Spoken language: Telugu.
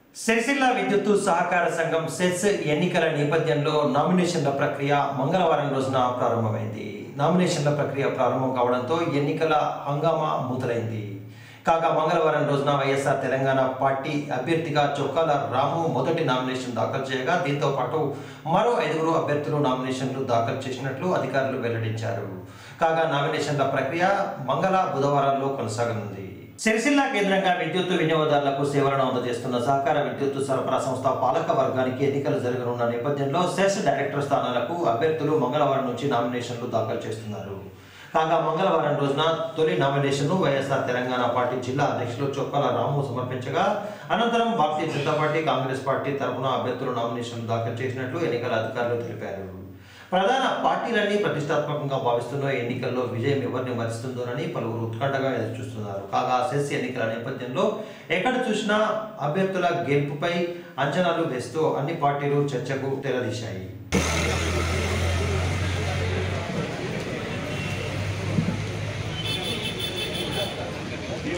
సిరిసిల్ల విద్యుత్తు సహకార సంఘం సెస్ ఎన్నికల నేపథ్యంలో నామినేషన్ల ప్రక్రియ మంగళవారం రోజున ప్రారంభమైంది నామినేషన్ల ప్రక్రియ ప్రారంభం కావడంతో ఎన్నికల హంగామా మొదలైంది కాగా మంగళవారం రోజున వైఎస్ఆర్ తెలంగాణ పార్టీ అభ్యర్థిగా చొక్కాల రాము మొదటి నామినేషన్ దాఖలు చేయగా దీంతో పాటు మరో ఐదుగురు అభ్యర్థులు నామినేషన్లు దాఖలు చేసినట్లు అధికారులు వెల్లడించారు కాగా నామినేషన్ల ప్రక్రియ మంగళ బుధవారాల్లో కొనసాగనుంది సిరిసిల్ల కేంద్రంగా విద్యుత్తు వినియోగదారులకు సేవలను అందజేస్తున్న సహకార విద్యుత్తు సరఫరా సంస్థ పాలక వర్గానికి ఎన్నికలు జరగనున్న నేపథ్యంలో సెస్ డైరెక్టర్ స్థానాలకు అభ్యర్థులు మంగళవారం నుంచి నామినేషన్లు దాఖలు చేస్తున్నారు కాగా మంగళవారం రోజున తొలి నామినేషన్ను వైఎస్ఆర్ తెలంగాణ పార్టీ జిల్లా అధ్యక్షులు చొక్కాల రాము సమర్పించగా అనంతరం భారతీయ జనతా పార్టీ కాంగ్రెస్ పార్టీ తరఫున అభ్యర్థులు నామినేషన్లు దాఖలు చేసినట్లు ఎన్నికల అధికారులు తెలిపారు ప్రధాన పార్టీలన్నీ ప్రతిష్టాత్మకంగా భావిస్తున్న ఎన్నికల్లో విజయం ఎవరిని మరిస్తుందోనని పలువురు ఉత్కంఠగా ఎదురుచూస్తున్నారు కాగా సెస్ ఎన్నికల నేపథ్యంలో ఎక్కడ చూసినా అభ్యర్థుల గెలుపుపై అంచనాలు వేస్తూ అన్ని పార్టీలు చర్చకు తెరదీశాయి